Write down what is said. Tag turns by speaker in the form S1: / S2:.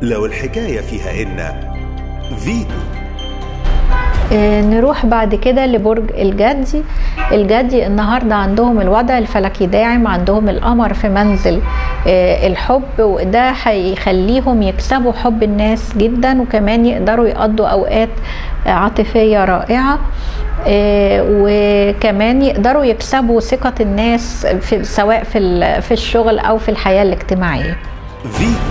S1: لو الحكاية فيها إن فيتو
S2: آه، نروح بعد كده لبرج الجدي الجدي النهارده عندهم الوضع الفلكي داعم عندهم القمر في منزل آه، الحب وده هيخليهم يكسبوا حب الناس جدا وكمان يقدروا يقضوا اوقات عاطفيه رائعه آه، وكمان يقدروا يكسبوا ثقه الناس في سواء في ال- في الشغل او في الحياه الاجتماعيه
S1: فيتو